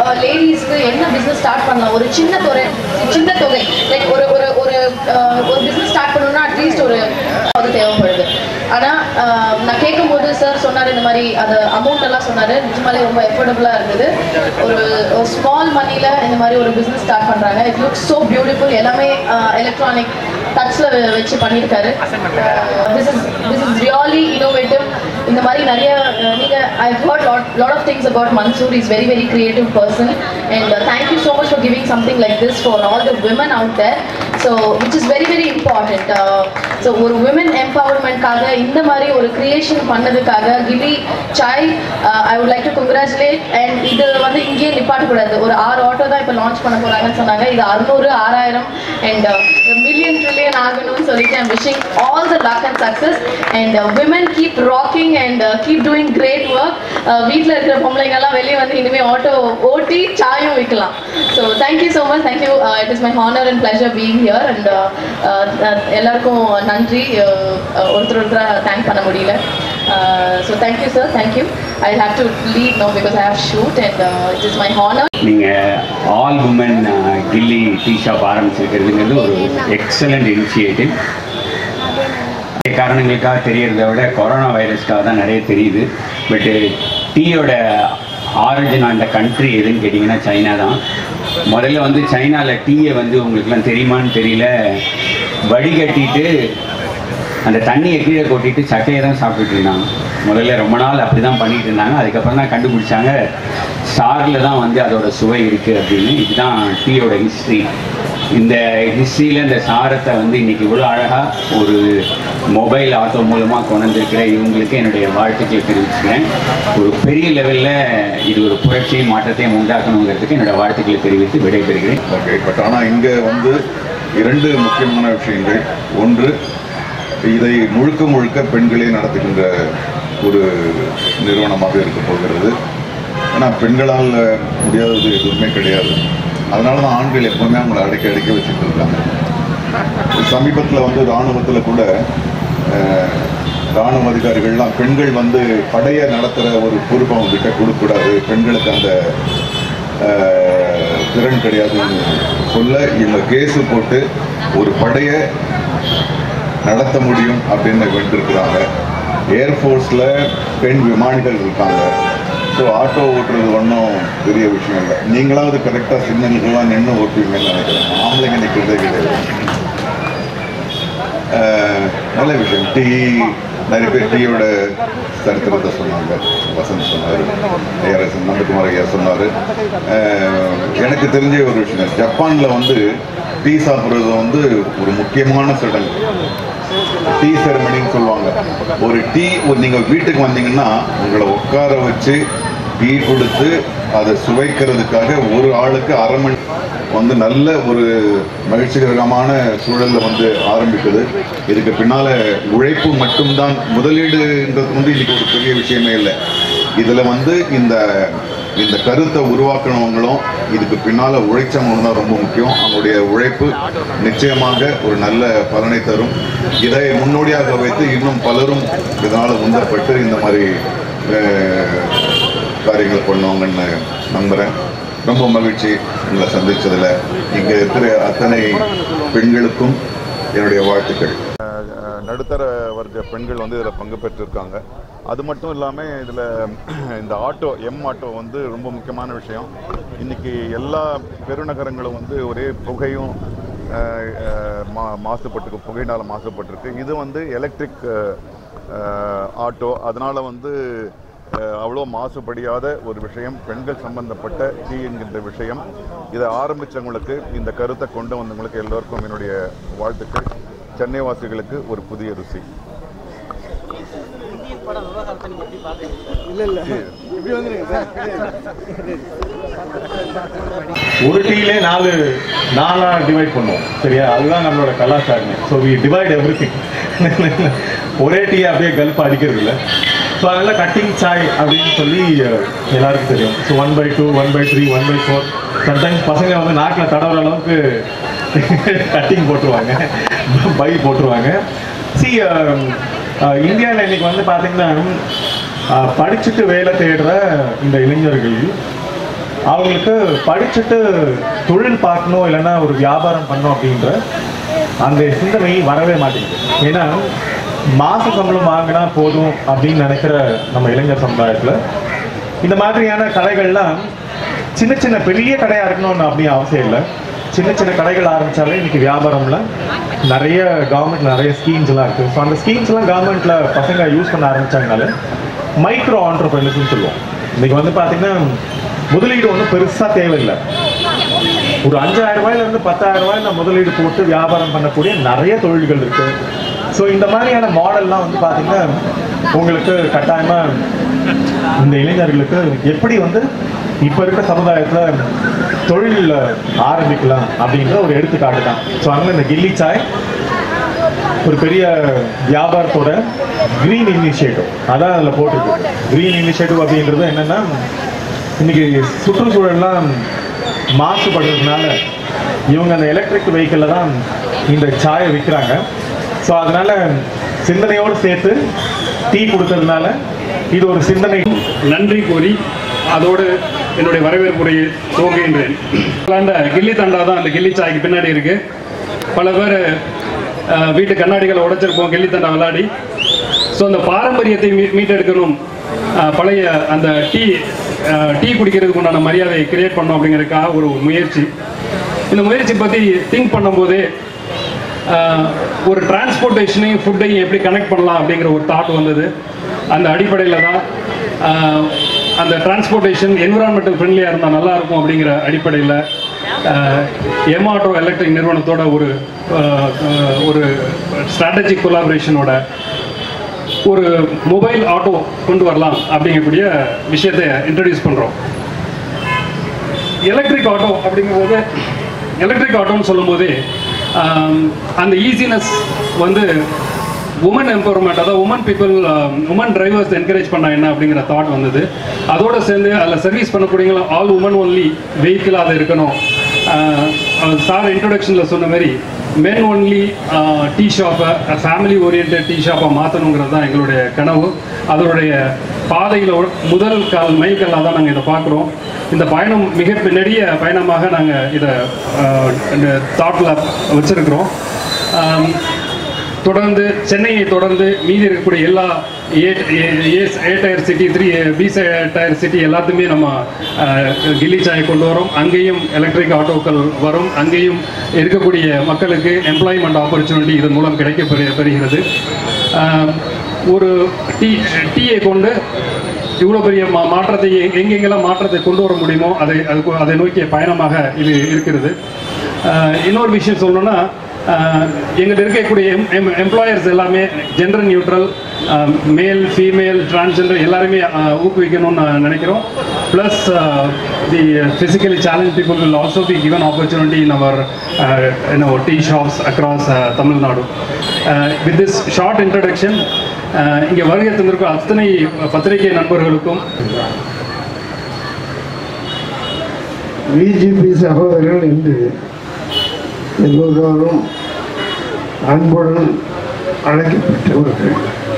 லேடிஸ்க்கு என்ன business start பண்ணலாம் ஒரு சின்ன தொகை சின்ன தொகை லைக் ஒரு ஒரு ஒரு அஹ், ஒரு பிஸ்னஸ் ஸ்டார்ட் பண்ணணும்னா அட்லீஸ்ட் ஒரு அது தேவைப்படுது ஆனால் நான் கேட்கும்போது சார் சொன்னார் இந்த மாதிரி அந்த அமௌண்ட் எல்லாம் சொன்னார் நிஜமாலே ரொம்ப எஃபோர்டபுளாக இருந்தது ஒரு ஒரு ஸ்மால் மணியில் இந்த மாதிரி ஒரு பிஸ்னஸ் ஸ்டார்ட் பண்ணுறாங்க இட் லுக்ஸ் ஸோ பியூட்டிஃபுல் எல்லாமே எலக்ட்ரானிக் டச்சில் வச்சு பண்ணியிருக்காரு this is this is really innovative இந்த மாதிரி நிறைய அஹ், நீங்க I heard lot lot of things about Mansoor is very very creative person and thank you so much for giving something like this for all the women out there so which is very very important so ஒரு women எம்பவர்மெண்ட்காக இந்த மாதிரி ஒரு creation பண்ணதுக்காக கிவி சாய் I would like to congratulate and இது வந்து இங்கேயே நிப்பாட்டக்கூடாது ஒரு ஆறு ஆட்டோ தான் இப்போ லான்ச் பண்ண போறாங்கன்னு சொன்னாங்க இது அறுநூறு ஆறாயிரம் அண்ட் மில்லியன் ட்ரில்லியன் ஆகணும்னு சொல்லிட்டு I'm wishing all the luck and success and women keep rocking and keep doing great work வீட்டில் இருக்கிற பொம்பளைங்கெல்லாம் வெளியே வந்து இனிமேல் ஆட்டோ ஓட்டி சாயும் விற்கலாம் so thank you so much thank you it is my honour and pleasure being here and எல்லாருக்கும் நன்றி uh, uh, ஒருத்தர் ஒருத்தராக தேங்க் பண்ண முடியல so thank you sir thank you I have to leave no because I have shoot and it is my honour நீங்கள் all women கில்லி tea shop ஆரம்பிச்சிருக்கிறதுங்கிறது ஒரு எக்ஸலண்ட் இனிஷியேட்டிவ் காரணங்களுக்காக தெரியறத விட கொரோனா வைரஸ்க்காக தான் நிறைய தெரியுது பட்டு டீயோட ஆரிஜின் அந்த கண்ட்ரி எதுன்னு கேட்டிங்கன்னா சைனா தான் முதல்ல வந்து சைனாவில் டீயை வந்து உங்களுக்குலாம் தெரியுமான்னு தெரியல வடிகட்டிட்டு அந்த தண்ணியை கீழே கொட்டிட்டு சக்கையை தான் சாப்பிட்டுட்டு இருந்தாங்க முதல்ல ரொம்ப நாள் அப்படி தான் பண்ணிட்டு இருந்தாங்க அதுக்கப்புறம் தான் கண்டுபிடிச்சாங்க சாரில் தான் வந்து அதோட சுவை இருக்குது அப்படின்னு இதுதான் டீயோட ஹிஸ்ட்ரி இந்த ஹிஸ்ட்ரியில் இந்த சாரத்தை வந்து இன்னைக்கு இவ்வளோ அழகாக ஒரு மொபைல் ஆட்டோ மூலமாக கொண்டு வந்திருக்கிற இவங்களுக்கு என்னுடைய வாழ்த்துக்களை தெரிவிச்சுக்கிறேன் ஒரு பெரிய லெவலில் இது ஒரு புரட்சியும் மாற்றத்தையும் உண்டாக்கணுங்கிறதுக்கு என்னோட வாழ்த்துக்களை தெரிவித்து விடைபெறுகிறேன் ஓகே பட் ஆனால் இங்கே வந்து இரண்டு முக்கியமான விஷயங்கள் ஒன்று இதை முழுக்க முழுக்க பெண்களே நடத்துகின்ற ஒரு நிறுவனமாக இருக்க போகிறது ஏன்னா பெண்களால் முடியாதது எதுவுமே கிடையாது அதனால தான் ஆண்கள் எப்பவுமே அவங்கள அடைக்க அடைக்க வச்சுட்டு இருக்காங்க சமீபத்தில் வந்து இராணுவத்தில் கூட அஹ், ராணுவ அதிகாரிகள்லாம் பெண்கள் வந்து படையை நடத்துகிற ஒரு பொறுப்பை அவங்க கிட்ட கொடுக்கக்கூடாது பெண்களுக்கு அந்த அஹ், திறன் கிடையாதுன்னு சொல்ல இவங்க கேஸு போட்டு ஒரு படையை நடத்த முடியும் அப்படின்னு வென்றிருக்கிறாங்க ஏர்ஃபோர்ஸில் பெண் விமானிகள் இருக்காங்க ஸோ ஆட்டோ ஓட்டுறது ஒன்றும் பெரிய விஷயம் இல்லை நீங்களாவது கரெக்டாக சிக்னல்கள்லாம் நின்று ஓட்டுவீங்கன்னு நினைக்கிறேன் ஆம்பளைங்க நிற்கிறதே கிடையாது அஹ், நல்ல விஷயம் டீ நிறைய பேர் டீயோட சரித்திரத்தை சொன்னாங்க வசந்த் சொன்னார் ஏஆர்எஸ் நந்தகுமார் ஐயா சொன்னார் எனக்கு தெரிஞ்ச ஒரு விஷயம் ஜப்பானில் வந்து டீ சாப்பிட்றது வந்து ஒரு முக்கியமான சடங்கு டீ செரமனின்னு சொல்லுவாங்க ஒரு டீ ஒரு நீங்கள் வீட்டுக்கு வந்தீங்கன்னா உங்களை உட்கார வச்சு டீ கொடுத்து அதை சுவைக்கிறதுக்காக ஒரு ஆளுக்கு அரை மணி வந்து நல்ல ஒரு மகிழ்ச்சிகரமான சூழல்ல வந்து ஆரம்பிக்குது இதுக்கு பின்னால உழைப்பு மட்டும்தான் முதலீடுன்றது வந்து இன்னைக்கு ஒரு பெரிய விஷயமே இல்லை இதுல வந்து இந்த இந்த கருத்தை உருவாக்குனவங்களும் இதுக்கு பின்னால உழைச்சவங்களும் தான் ரொம்ப முக்கியம் அவங்களுடைய உழைப்பு நிச்சயமாக ஒரு நல்ல பலனை தரும் இதை முன்னோடியாக வைத்து இன்னும் பலரும் இதனால உந்தப்பட்டு இந்த மாதிரி அஹ், காரியங்கள் பண்ணுவாங்கன்னு நம்புறேன் ரொம்ப மகிழ்ச்சி உங்களை சந்திச்சதுல இங்க இருக்கிற அத்தனை பெண்களுக்கும் என்னுடைய வாழ்த்துக்கள் நடுத்தர வர்க்க பெண்கள் வந்து இதில் பங்கு பெற்றிருக்காங்க அது மட்டும் இல்லாமல் இதில் இந்த ஆட்டோ எம் ஆட்டோ வந்து ரொம்ப முக்கியமான விஷயம் இன்னைக்கு எல்லா பெருநகரங்களும் வந்து ஒரே புகையும் அஹ், அஹ், மா மாசுபட்டு புகையினால் மாசுபட்டிருக்கு இது வந்து எலக்ட்ரிக் ஆட்டோ அதனால் வந்து அஹ், அவ்வளோ மாசுபடியாத ஒரு விஷயம் பெண்கள் சம்பந்தப்பட்ட டீ என்கின்ற விஷயம் இதை ஆரம்பித்தவங்களுக்கு இந்த கருத்தை கொண்டு வந்தவங்களுக்கு எல்லோருக்கும் என்னுடைய வாழ்த்துக்கள் சென்னை வாசிகளுக்கு ஒரு புதிய ருசி ஒரு டீலே நாலு நாலா டிவைட் பண்ணுவோம் சரியா அதுதான் நம்மளோட கலாச்சாரம் ஸோ வி டிவைட் எவ்ரி ஒரே டீ அப்படியே கல்ப் அடிக்கிறது இல்லை ஸோ அதனால கட்டிங் சாய் அப்படின்னு சொல்லி அஹ், எல்லாருக்கும் தெரியும் so one by two one by three one by four sometimes பசங்க வந்து நாக்கில் தடவுற அளவுக்கு கட்டிங் போட்டுருவாங்க பை போட்டுருவாங்க சி இந்தியாவில் இன்னைக்கு வந்து பார்த்தீங்கன்னா அஹ், படிச்சுட்டு வேலை தேடுற இந்த இளைஞர்கள் அவங்களுக்கு படிச்சுட்டு தொழில் பார்க்கணும் இல்லைன்னா ஒரு வியாபாரம் பண்ணணும் அப்படின்ற அந்த சிந்தனை வரவே மாட்டேங்குது ஏன்னா மாச சம்பளம் வாங்கினா போதும் அப்படின்னு நினைக்கிற நம்ம இளைஞர் சமுதாயத்தில் இந்த மாதிரியான கடைகள்லாம் சின்ன சின்ன பெரிய கடையாக இருக்கணும்னு அப்படி அவசியம் இல்லை சின்ன சின்ன கடைகள் ஆரம்பிச்சாலே இன்னைக்கு வியாபாரம்ல நிறைய கவர்மெண்ட் நிறைய ஸ்கீம்ஸ் எல்லாம் இருக்கு ஸோ அந்த ஸ்கீம்ஸ் எல்லாம் கவர்மெண்ட்ல பசங்க யூஸ் பண்ண ஆரம்பிச்சாங்கனால மைக்ரோ ஆண்டர்பிரினர்ஸ்னு சொல்லுவோம் இன்னைக்கு வந்து பாத்தீங்கன்னா முதலீடு ஒன்றும் பெருசா தேவையில்லை ஒரு அஞ்சாயிரம் ரூபாயில இருந்து பத்தாயிரம் ரூபாயில முதலீடு போட்டு வியாபாரம் பண்ணக்கூடிய நிறைய தொழில்கள் இருக்கு ஸோ இந்த மாதிரியான மாடல்லாம் வந்து பாத்தீங்கன்னா உங்களுக்கு கட்டாயமா இந்த இளைஞர்களுக்கு எப்படி வந்து இப்ப இருக்க சமுதாயத்துல தொழில் ஆரம்பிக்கலாம் அப்படின்ற ஒரு எடுத்துக்காட்டு தான் ஸோ அதனால இந்த கில்லி சாய் ஒரு பெரிய வியாபாரத்தோட கிரீன் இனிஷியேட்டிவ் அதான் அதில் போட்டிருக்கு கிரீன் இனிஷியேட்டிவ் அப்படின்றது என்னன்னா இன்னைக்கு சுற்றுச்சூழல்லாம் மாசுபடுறதுனால இவங்க அந்த எலக்ட்ரிக் வெஹிக்கிளில் தான் இந்த சாயை விற்கிறாங்க ஸோ அதனால சிந்தனையோடு சேர்த்து டீ கொடுக்கறதுனால இது ஒரு சிந்தனை நன்றி கூறி அதோடு என்னுடைய வரவேற்புரையை துவங்குகின்றேன் அந்த கில்லி தண்டா தான் அந்த கில்லி சாய்க்கு பின்னாடி இருக்கு பல பேர் அஹ், வீட்டு கண்ணாடிகளை உடைச்சிருப்போம் கில்லி தண்டா விளையாடி ஸோ அந்த பாரம்பரியத்தை மீ மீட்டெடுக்கணும் அஹ், பழைய அந்த டீ அஹ், டீ குடிக்கிறதுக்கு உண்டான மரியாதையை கிரியேட் பண்ணோம் அப்படிங்கிறதுக்காக ஒரு முயற்சி இந்த முயற்சி பற்றி திங்க் பண்ணும்போதே ஆஹ் ஒரு டிரான்ஸ்போர்ட்டேஷனையும் ஃபுட்டையும் எப்படி கனெக்ட் பண்ணலாம் அப்படிங்கிற ஒரு தாட் வந்தது அந்த அடிப்படையில் தான் ஆஹ் அந்த டிரான்ஸ்போர்ட்டேஷன் என்விரான்மெண்டல் ஃப்ரெண்ட்லியாக இருந்தால் நல்லா இருக்கும் அப்படிங்கிற அடிப்படையில் எமாட்டோ எலக்ட்ரிக் நிறுவனத்தோட ஒரு ஆஹ் ஆஹ் ஒரு ஸ்ட்ராட்டஜிக் கொலாபரேஷனோட ஒரு மொபைல் ஆட்டோ கொண்டு வரலாம் அப்படிங்கக்கூடிய விஷயத்தை இன்ட்ரடியூஸ் பண்ணுறோம் எலக்ட்ரிக் ஆட்டோ அப்படிங்கும்போது எலக்ட்ரிக் ஆட்டோன்னு சொல்லும்போது ஆம், அந்த ஈஸினஸ் வந்து உமன் எம்பவர்மெண்ட் அதாவது women people women drivers encourage பண்ண என்ன அப்படிங்கிற தாட் வந்தது அதோட சேர்ந்து அதில் சர்வீஸ் பண்ணக்கூடிய ஆல் உமன் ஒன்லி வெஹிக்கிள் அது இருக்கணும் சார் இன்ட்ரொடக்ஷனில் சொன்ன மாதிரி மென் ஒன்லி டீ ஷாப்பை ஃபேமிலி ஓரியன்ட் டீ ஷாப்பை மாற்றணுங்கிறது தான் எங்களுடைய கனவு அதனுடைய பாதையில் முதல் கால் மைல்கல்லாக தான் நாங்கள் இதை பார்க்குறோம் இந்த பயணம் மிக நெடிய பயணமாக நாங்கள் இதை ஆஹ், இந்த தாட்டில் வச்சுருக்கிறோம் தொடர்ந்து சென்னையை தொடர்ந்து மீதி இருக்கக்கூடிய எல்லா A A A tier city three B tier city எல்லாத்தையுமே நம்ம அஹ், கில்லி சாயை கொண்டு வரோம் அங்கேயும் எலக்ட்ரிக் ஆட்டோக்கள் வரும் அங்கேயும் இருக்கக்கூடிய மக்களுக்கு எம்ப்ளாய்மெண்ட் ஆப்பர்ச்சுனிட்டி இதன் மூலம் கிடைக்க பெறு- பெறுகிறது அஹ், ஒரு டீ டீயை கொண்டு இவ்வளோ பெரிய மா மாற்றத்தை எங்க- எங்கெங்கெல்லாம் மாற்றத்தை கொண்டு வர முடியுமோ அதை அதுக்கு அதை நோக்கிய பயணமாக இது இருக்கிறது அஹ், இன்னொரு விஷயம் சொல்லணும்னா ஆஹ் எங்கிட்ட இருக்கக்கூடிய எம் எம் எம்ப்ளாயர்ஸ் எல்லாமே gender neutral male female transgender எல்லாருமே ஆஹ் ஊக்குவிக்கணும்னு நான் நினைக்கிறோம் plus the physically challenge people will also be given opportunity in our in our tea shops across Tamil Nadu with this short introduction இங்கே வருகை தந்திருக்கும் அத்தனை பத்திரிகை நண்பர்களுக்கும் பிஜேபி சகோதரர்கள் என்று எல்லோரும் அன்புடன் அழைக்கப்பட்டவர்கள்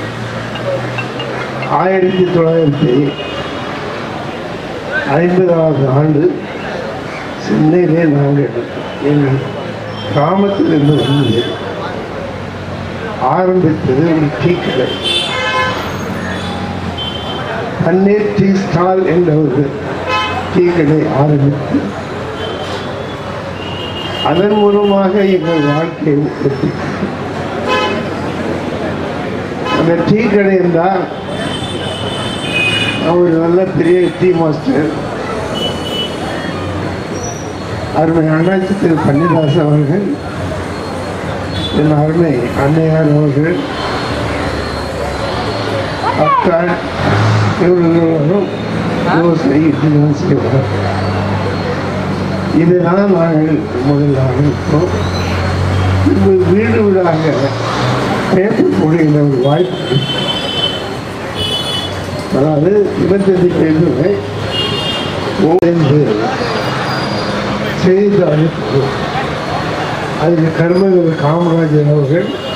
ஆயிரத்தி தொள்ளாயிரத்தி ஐம்பதாவது ஆண்டு சென்னையிலே நாங்கள் எங்கள் கிராமத்திலிருந்து வந்து ஆரம்பித்தது ஒரு டீ கடை பன்னீர் டீ ஸ்டால் என்ற ஒரு டீ கடை ஆரம்பித்து அதன் மூலமாக எங்கள் வாழ்க்கையை உற்பத்தி அந்த டீ கடை இருந்தால் அவர் நல்ல பெரிய டீ மாஸ்டர் அருமை அண்ணாச்சி திரு பன்னிதாஸ் அவர்கள் என் அருமை அன்னையார் அவர்கள் அக்காள் இவர்களும் யோசனை இப்படிதான் செய்வார் இதுதான் நாங்கள் முதல்ல ஆரம்பித்தோம் இப்போ வீடு வீடாக பேப்பர் போடுகின்ற ஒரு வாய்ப்பு அதாவது இருபத்தஞ்சு பேருமே ஓய்ந்து செய்து அனுப்புவோம் அதில் கர்மங்கள் காமராஜர் அவர்கள்